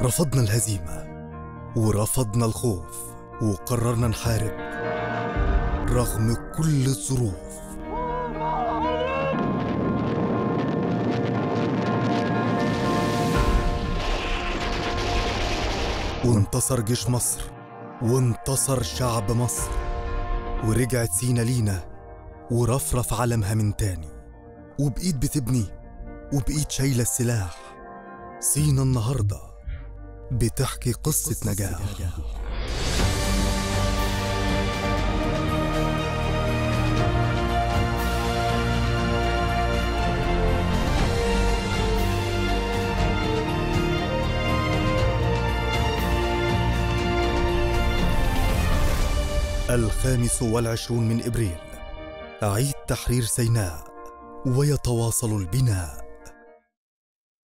رفضنا الهزيمة ورفضنا الخوف وقررنا نحارب رغم كل الظروف وانتصر جيش مصر وانتصر شعب مصر ورجعت سينا لينا ورفرف علمها من تاني وبإيد بتبني وبإيد شايلة السلاح سينا النهاردة بتحكي قصة نجاح الخامس والعشرون من إبريل عيد تحرير سيناء ويتواصل البناء